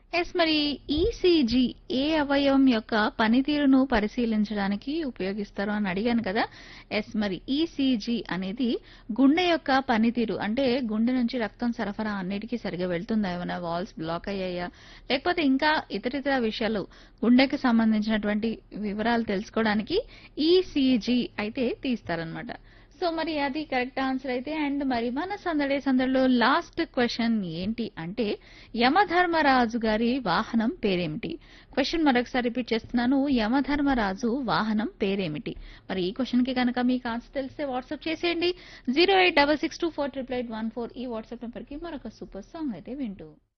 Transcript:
yes మరి ECG ఏ అవయవం యొక్క పనితీరును పరిశీలించడానికి ఉపయోగిస్తారు అని అడిగాను కదా ఎస్ మరి ఈసీజీ అనేది గుండె యొక్క పనితీరు అంటే గుండె నుంచి రక్తం సరఫరా అన్నిటికీ సరిగా వెళ్తుందా ఏమైనా వాల్స్ బ్లాక్ అయ్యాయా లేకపోతే ఇంకా ఇతరితర విషయాలు గుండెకి సంబంధించినటువంటి వివరాలు తెలుసుకోవడానికి ఈసీజీ అయితే తీస్తారనమాట సో మరి అది కరెక్ట్ ఆన్సర్ అయితే అండ్ మరి మన సందడే సందడిలో లాస్ట్ క్వశ్చన్ ఏంటి అంటే యమధర్మరాజు గారి వాహనం పేరేమిటి క్వశ్చన్ మరొకసారి రిపీట్ చేస్తున్నాను యమధర్మరాజు వాహనం పేరేమిటి మరి ఈ క్వశ్చన్ కి కనుక మీకు ఆన్సర్ తెలిస్తే వాట్సాప్ చేసేయండి zero eight double six two four triple eight one four ఈ వాట్సాప్ నెంబర్ కి మరొక సూపర్ సాంగ్ అయితే వింటూ